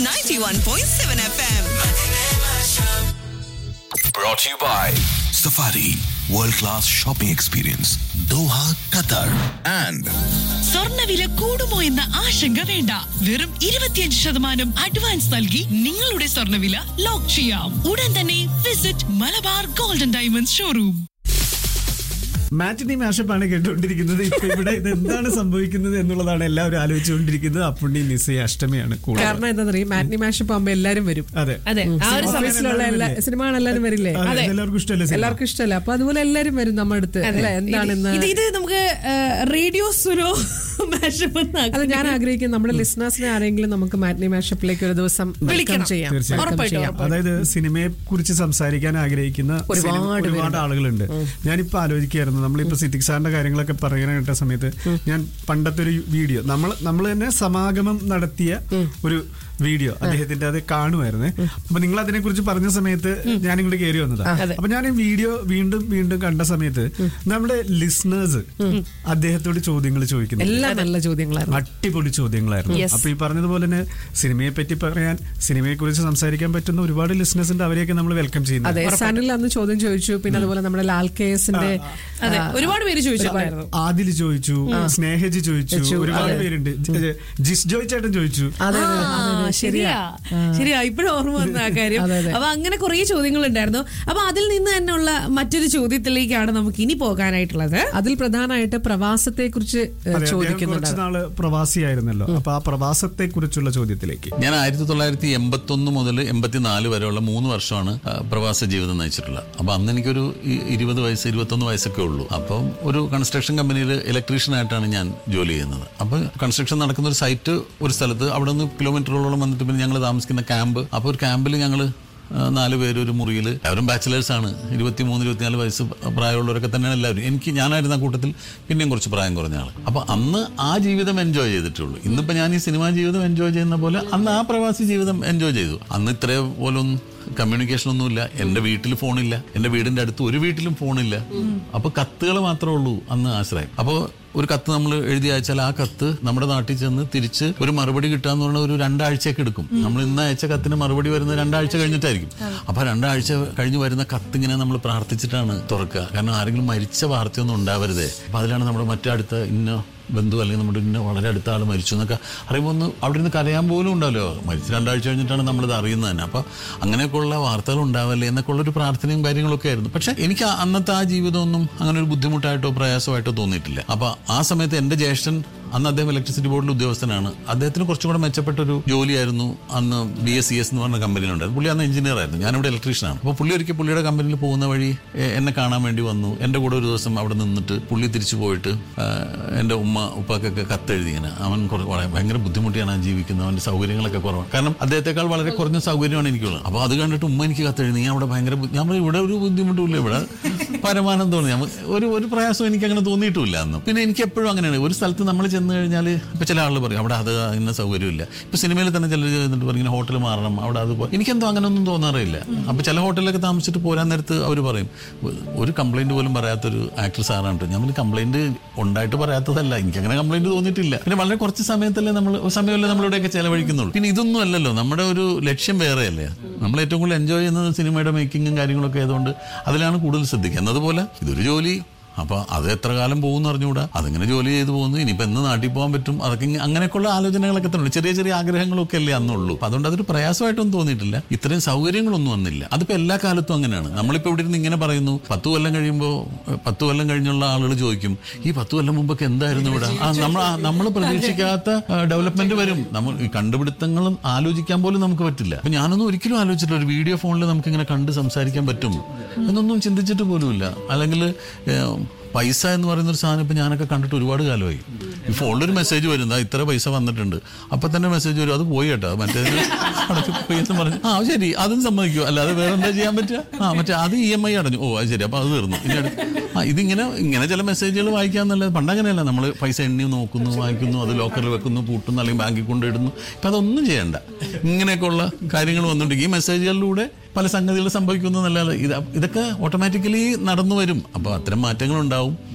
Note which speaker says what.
Speaker 1: 91.7 FM.
Speaker 2: Brought to you by Safari World Class Shopping Experience Doha, Qatar and
Speaker 3: സ്വർണ്ണവില കൂടുമോ എന്ന ആശങ്ക വേണ്ട വെറും ഇരുപത്തിയഞ്ച് ശതമാനം അഡ്വാൻസ് നൽകി നിങ്ങളുടെ സ്വർണ്ണവില ലോക്ക് ചെയ്യാം ഉടൻ തന്നെ visit Malabar golden diamonds showroom
Speaker 4: matinee മാഷപ്പാണ് കേട്ടുകൊണ്ടിരിക്കുന്നത് ഇപ്പൊ ഇവിടെ ഇത് എന്താണ് സംഭവിക്കുന്നത് എന്നുള്ളതാണ് എല്ലാവരും ആലോചിച്ചുകൊണ്ടിരിക്കുന്നത് അപ്പുണ്ണി നിസയ അഷ്ടമിയാണ് കൂടുതൽ
Speaker 5: കാരണം എന്താണെന്നറിയാം മാറ്റ്നി മാഷപ്പ് ആകുമ്പോ എല്ലാരും വരും
Speaker 4: അതെ
Speaker 6: അതെ ആ ഒരു സമയത്ത്
Speaker 5: ഓഫീസിലുള്ള എല്ലാ സിനിമ എല്ലാരും വരില്ലേ
Speaker 4: അതെ, എല്ലാവർക്കും ഇഷ്ടമല്ലേ സിനിമ?
Speaker 5: എല്ലാവർക്കും ഇഷ്ടമല്ല അപ്പൊ അതുപോലെ എല്ലാരും വരും നമ്മുടെ അടുത്ത് അല്ലെ എന്താണെന്ന്
Speaker 6: ഇത് ഇത് നമുക്ക് റേഡിയോ സുനോ മാഷപ്പ്
Speaker 5: അല്ല ഞാൻ ആഗ്രഹിക്കുന്നു നമ്മുടെ ലിസ്ണേഴ്സിനെ ആരെങ്കിലും നമുക്ക് മാറ്റ്നി മാഷപ്പിലേക്ക് ഒരു ദിവസം വെൽക്കം
Speaker 6: വിളിക്കണം.
Speaker 5: ചെയ്യാം
Speaker 4: തീർച്ചയായും.
Speaker 5: Welcome
Speaker 6: ഉറപ്പായിട്ടും,
Speaker 5: ചെയ്യാം.
Speaker 4: അതായത് സിനിമയെ കുറിച്ച് സംസാരിക്കാൻ ആഗ്രഹിക്കുന്ന
Speaker 5: ഒരുപാട്
Speaker 4: സിനിമ- ഒരുപാട് ആളുകളുണ്ട് ഞാനിപ്പോ ആലോചിക്കുകയായിരുന്നു നമ്മളിപ്പോ സിദ്ദിഖ് സാറിന്റെ കാര്യങ്ങളൊക്കെ പറയാൻ കേട്ട സമയത്ത് ഞാൻ പണ്ടത്തെ ഒരു വീഡിയോ നമ്മൾ നമ്മൾ തന്നെ സമാഗമം നടത്തിയ ഒരു വീഡിയോ അദ്ദേഹത്തിന്റെ അത് കാണുമായിരുന്നേ അപ്പൊ നിങ്ങൾ അതിനെ കുറിച്ച് പറഞ്ഞ സമയത്ത് ഞാൻ ഇങ്ങോട്ട് കയറി വന്നതാ അപ്പൊ ഞാൻ ഈ വീഡിയോ വീണ്ടും വീണ്ടും കണ്ട സമയത്ത് നമ്മുടെ ലിസ്ണേഴ്സ് അദ്ദേഹത്തോട് ചോദ്യങ്ങൾ ചോദിക്കുന്നു
Speaker 5: എല്ലാം നല്ല ചോദ്യങ്ങളായിരുന്നു
Speaker 4: അടിപൊളി ചോദ്യങ്ങളായിരുന്നു അപ്പൊ ഈ പറഞ്ഞതുപോലെ തന്നെ സിനിമയെ പറ്റി പറയാൻ സിനിമയെ കുറിച്ച് സംസാരിക്കാൻ പറ്റുന്ന ഒരുപാട് ലിസ്ണേഴ്സ് ഉണ്ട് അവരെയൊക്കെ നമ്മൾ വെൽക്കം ചെയ്യുന്നത്
Speaker 5: അതെ സനിൽ അന്ന് ചോദ്യം ചോദിച്ചു പിന്നെ അതുപോലെ നമ്മുടെ ലാൽ കെ എസിന്റെ
Speaker 6: അതെ ഒരുപാട് പേര് ചോദിച്ചിട്ടുണ്ടായിരുന്നു
Speaker 4: ആദിൽ ചോദിച്ചു സ്നേഹജി ചോദിച്ചു ഒരുപാട് പേരുണ്ട് ജ- ജിസ് ജോയ് ചേട്ടൻ ചോദിച്ചു
Speaker 5: അതെ അതെ,
Speaker 6: ആ,
Speaker 5: അതെ, അതെ,
Speaker 6: ശരിയാ ശരിയാ ഇപ്പോഴും ഓർമ്മ വന്ന ആ കാര്യം
Speaker 5: അതെ, അതെ.
Speaker 6: അപ്പൊ അങ്ങനെ കുറെ ചോദ്യങ്ങൾ ഉണ്ടായിരുന്നു അപ്പൊ അതിൽ നിന്ന് തന്നെയുള്ള മറ്റൊരു ചോദ്യത്തിലേക്കാണ് നമുക്ക് ഇനി പോകാനായിട്ടുള്ളത്
Speaker 5: അതിൽ പ്രധാനമായിട്ട് പ്രവാസത്തെ കുറിച്ച്
Speaker 4: അതെ, അദ്ദേഹം
Speaker 5: ചോദിക്കുന്നുണ്ട്
Speaker 4: കുറച്ച് നാള് പ്രവാസിയായിരുന്നല്ലോ അപ്പൊ ആ പ്രവാസത്തെ കുറിച്ചുള്ള ചോദ്യത്തിലേക്ക്
Speaker 7: ഞാൻ ആയിരത്തി തൊള്ളായിരത്തി എൺപത്തി ഒന്ന് മുതൽ എൺപത്തിനാല് വരെയുള്ള മൂന്ന് വർഷമാണ് ആ, പ്രവാസ ജീവിതം നയിച്ചിട്ടുള്ളത് അപ്പൊ അന്ന് എനിക്കൊരു ഇ- ഇരുപത് വയസ്സ് ഇരുപത്തൊന്ന് വയസ്സൊക്കെ ഉള്ളൂ അപ്പം ഒരു കൺസ്ട്രക്ഷൻ കമ്പനിയിൽ ഇലക്ട്രീഷ്യൻ ആയിട്ടാണ് ഞാൻ ജോലി ചെയ്യുന്നത് അപ്പൊ കൺസ്ട്രക്ഷൻ നടക്കുന്ന ഒരു സൈറ്റ് ഒരു സ്ഥലത്ത് അവിടെ നിന്ന് കിലോമീറ്ററുകളോളം വന്നിട്ട് പിന്നെ ഞങ്ങൾ താമസിക്കുന്ന ക്യാമ്പ് അപ്പോൾ ഒരു ക്യാമ്പിൽ ഞങ്ങൾ നാല് പേര് ഒരു മുറിയിൽ എല്ലാവരും ബാച്ചിലേഴ്സ് ആണ് ഇരുപത്തി മൂന്ന് ഇരുപത്തിനാല് വയസ്സ് പ്രായമുള്ളവരൊക്കെ തന്നെയാണ് എല്ലാവരും എനിക്ക് ഞാനായിരുന്ന ആ കൂട്ടത്തിൽ പിന്നെയും കുറച്ച് പ്രായം കുറഞ്ഞ ആൾ അപ്പൊ അന്ന് ആ ജീവിതം എൻജോയ് ചെയ്തിട്ടുള്ളൂ ഇന്നിപ്പോ ഞാൻ ഈ സിനിമാ ജീവിതം എൻജോയ് ചെയ്യുന്ന പോലെ അന്ന് ആ പ്രവാസി ജീവിതം എൻജോയ് ചെയ്തു അന്ന് ഇത്രേ പോലൊന്നും കമ്മ്യൂണിക്കേഷൻ ഒന്നുമില്ല എന്റെ വീട്ടിൽ ഫോണില്ല എന്റെ വീടിന്റെ അടുത്ത് ഒരു വീട്ടിലും ഫോണില്ല അപ്പൊ കത്തുകൾ മാത്രമേ ഉള്ളൂ അന്ന് ആശ്രയം അപ്പോൾ ഒരു കത്ത് നമ്മൾ എഴുതി അയച്ചാൽ ആ കത്ത് നമ്മുടെ നാട്ടിൽ ചെന്ന് തിരിച്ച് ഒരു മറുപടി കിട്ടാന്ന് പറഞ്ഞാൽ ഒരു രണ്ടാഴ്ചയൊക്കെ എടുക്കും നമ്മൾ ഇന്ന് അയച്ച കത്തിന് മറുപടി വരുന്നത് രണ്ടാഴ്ച കഴിഞ്ഞിട്ടായിരിക്കും അപ്പൊ രണ്ടാഴ്ച കഴിഞ്ഞ് വരുന്ന കത്ത് ഇങ്ങനെ നമ്മൾ പ്രാർത്ഥിച്ചിട്ടാണ് തുറക്കുക കാരണം ആരെങ്കിലും മരിച്ച വാർത്തയൊന്നും ഉണ്ടാവരുതേ അപ്പൊ അതിലാണ് നമ്മുടെ മറ്റേ അടുത്ത ഇന്ന ബന്ധു അല്ലെങ്കിൽ നമ്മുടെ ഇന്ന വളരെ അടുത്ത ആൾ മരിച്ചു എന്നൊക്കെ അറിയുമ്പോൾ ഒന്ന് അവിടെ നിന്ന് കരയാൻ പോലും ഉണ്ടാവല്ലോ മരിച്ച് രണ്ടാഴ്ച കഴിഞ്ഞിട്ടാണ് നമ്മളിത് അറിയുന്നത് തന്നെ അപ്പൊ അങ്ങനെയൊക്കെയുള്ള വാർത്തകൾ ഉണ്ടാവല്ലേ എന്നൊക്കെ ഉള്ള ഒരു പ്രാർത്ഥനയും കാര്യങ്ങളൊക്കെ ആയിരുന്നു പക്ഷെ എനിക്ക് ആ- അന്നത്തെ ആ ജീവിതമൊന്നും അങ്ങനെ ഒരു ബുദ്ധിമുട്ടായിട്ടോ പ്രയാസമായിട്ടോ തോന്നിയിട്ടില്ല അപ്പൊ ആ സമയത്ത് എന്റെ ജ്യേഷ്ഠൻ അന്ന് അദ്ദേഹം ഇലക്ട്രിസിറ്റി ബോർഡിൽ ഉദ്യോഗസ്ഥനാണ് അദ്ദേഹത്തിന് കുറച്ചും കൂടെ മെച്ചപ്പെട്ട ഒരു ജോലിയായിരുന്നു അന്ന് ബി എസ് സി എസ് എന്ന് പറഞ്ഞ കമ്പനിയിലുണ്ടായിരുന്നു പുള്ളി അന്ന് എഞ്ചിനീയർ ആയിരുന്നു ഞാനിവിടെ ഇലക്ട്രീഷ്യനാണ് അപ്പോൾ പുള്ളി ഒരിക്കൽ പുള്ളിയുടെ കമ്പനിയിൽ പോകുന്ന വഴി എ- എന്നെ കാണാൻ വേണ്ടി വന്നു എൻ്റെ കൂടെ ഒരു ദിവസം അവിടെ നിന്നിട്ട് പുള്ളി തിരിച്ചു പോയിട്ട് ആ, എൻ്റെ ഉമ്മ ഉപ്പാക്കൊക്കെ കത്തെഴുതി ഇങ്ങനെ അവൻ കുറേ വളരെ ഭയങ്കര ബുദ്ധിമുട്ടിയാണ് അവൻ ജീവിക്കുന്നത് അവൻ്റെ സൗകര്യങ്ങളൊക്കെ കുറവാണ് കാരണം അദ്ദേഹത്തെക്കാൾ വളരെ കുറഞ്ഞ സൗകര്യമാണ് എനിക്കുള്ളത് അപ്പോൾ അത് കണ്ടിട്ട് ഉമ്മ എനിക്ക് കത്തെഴുതി നീ അവിടെ ഭയങ്കര ബു- ഞാൻ പറഞ്ഞു, ഇവിടെ ഒരു ബുദ്ധിമുട്ടുമില്ല ഇവിടെ പരമാനന്ദം തോന്നി നമുക്ക് ഒരു ഒരു പ്രയാസം എനിക്ക് അങ്ങനെ തോന്നിയിട്ടുമില്ല അന്ന് പിന്നെ എനിക്ക് എപ്പോഴും അങ്ങനെയാണ് ഒരു സ്ഥലത്ത് നമ്മൾ ചെന്ന് കഴിഞ്ഞാൽ ഇപ്പൊ ചില ആളുകൾ പറയും അവിടെ അത് ഇന്ന സൗകര്യമില്ല ഇപ്പൊ സിനിമയിൽ തന്നെ ചിലർ ചെന്നിട്ട് പറയും ഇങ്ങനെ ഹോട്ടൽ മാറണം അവിടെ അത് പോ-" എനിക്കെന്തോ അങ്ങനെ ഒന്നും തോന്നാറില്ല അപ്പൊ ചില ഹോട്ടലിലൊക്കെ താമസിച്ചിട്ട് പോരാൻ നേരത്ത് അവർ പറയും ഒരു കംപ്ലൈന്റ് പോലും പറയാത്തൊരു ആക്ടർ സാറാണ് കേട്ടോ ഞാൻ കംപ്ലൈന്റ് ഉണ്ടായിട്ട് പറയാത്തതല്ല എനിക്ക് അങ്ങനെ കംപ്ലൈന്റ് തോന്നിയിട്ടില്ല പിന്നെ വളരെ കുറച്ച് സമയത്തല്ലേ നമ്മൾ സമയമല്ലേ നമ്മളിവിടെയൊക്കെ ചെലവഴിക്കുന്നുള്ളൂ പിന്നെ ഇതൊന്നും അല്ലല്ലോ നമ്മുടെ ഒരു ലക്ഷ്യം വേറെയല്ലേ നമ്മൾ ഏറ്റവും കൂടുതൽ എൻജോയ് ചെയ്യുന്നത് സിനിമയുടെ മേക്കിങ്ങും കാര്യങ്ങളൊക്കെ ആയതുകൊണ്ട് അതിലാണ് കൂടുതൽ ശ്രദ്ധിക്കുക എന്നതുപോലെ ഇതൊരു ജോലി അപ്പൊ അത് എത്ര കാലം പോകുമെന്ന് അറിഞ്ഞുകൂടാ അതിങ്ങനെ ജോലി ചെയ്ത് പോകുന്നു ഇനിയിപ്പോ എന്ന് നാട്ടിൽ പോകാൻ പറ്റും അതൊക്കെ ഇങ്ങ- അങ്ങനെയൊക്കെയുള്ള ആലോചനകളൊക്കെ തന്നെ ഉള്ളൂ. ചെറിയ ചെറിയ ആഗ്രഹങ്ങളൊക്കെ അല്ലേ അന്നുള്ളൂ അപ്പൊ അതുകൊണ്ട് അതൊരു പ്രയാസമായിട്ടൊന്നും തോന്നിയിട്ടില്ല ഇത്രയും സൗകര്യങ്ങളൊന്നും വന്നില്ല അതിപ്പോ എല്ലാ കാലത്തും അങ്ങനെയാണ് നമ്മളിപ്പോ ഇവിടെ ഇരുന്ന് ഇങ്ങനെ പറയുന്നു പത്ത് കൊല്ലം കഴിയുമ്പോൾ പത്ത് കൊല്ലം കഴിഞ്ഞുള്ള ആളുകൾ ചോദിക്കും ഈ പത്ത് കൊല്ലം മുമ്പൊക്കെ എന്തായിരുന്നു ഇവിടെ ആ നമ്മൾ നമ്മൾ പ്രതീക്ഷിക്കാത്ത ഡെവലപ്മെന്റ് വരും നമ്മൾ ഈ കണ്ടുപിടുത്തങ്ങളും ആലോചിക്കാൻ പോലും നമുക്ക് പറ്റില്ല അപ്പൊ ഞാനൊന്നും ഒരിക്കലും ആലോചിച്ചിട്ടില്ല ഒരു വീഡിയോ ഫോണിൽ നമുക്ക് ഇങ്ങനെ കണ്ട് സംസാരിക്കാൻ പറ്റും എന്നൊന്നും ചിന്തിച്ചിട്ട് പോലുമില്ല അല്ലെങ്കിൽ ഏഹ്, പൈസ എന്ന് പറയുന്ന ഒരു സാധനം ഇപ്പൊ ഞാനൊക്കെ കണ്ടിട്ട് ഒരുപാട് കാലമായി ഈ ഫോണിലൊരു മെസ്സേജ് വരും "ദാ ഇത്ര പൈസ വന്നിട്ടുണ്ട് അപ്പൊ തന്നെ മെസ്സേജ് വരും അത് പോയി കേട്ടോ മറ്റേ അടച്ചു പോയി എന്ന് പറഞ്ഞു ആ ശരി അതും സമ്മതിക്കും അല്ലാതെ വേറെ എന്താ ചെയ്യാൻ പറ്റുക ആ മറ്റേ അത് ഇ എം ഐ അടഞ്ഞു ഓ അത് ശരി അപ്പൊ അത് തീർന്നു ഇനി അടുത്ത് ആ ഇതിങ്ങനെ ഇങ്ങനെ ചില മെസ്സേജുകൾ വായിക്കാന്നല്ലാതെ പണ്ടങ്ങനെയല്ല നമ്മൾ പൈസ എണ്ണി നോക്കുന്നു വായിക്കുന്നു അത് ലോക്കറിൽ വെക്കുന്നു പൂട്ടുന്നു അല്ലെങ്കിൽ ബാങ്കിൽ കൊണ്ടിടുന്നു ഇപ്പൊ അതൊന്നും ചെയ്യണ്ട ഇങ്ങനെയൊക്കെയുള്ള കാര്യങ്ങൾ വന്നിട്ടുണ്ടെങ്കിൽ ഈ മെസ്സേജുകളിലൂടെ പല സംഗതികൾ സംഭവിക്കുന്നു എന്നല്ലാതെ ഇത് ഇതൊക്കെ ഓട്ടോമാറ്റിക്കലി നടന്നു വരും അപ്പോൾ അത്തരം മാറ്റങ്ങൾ ഉണ്ടാവും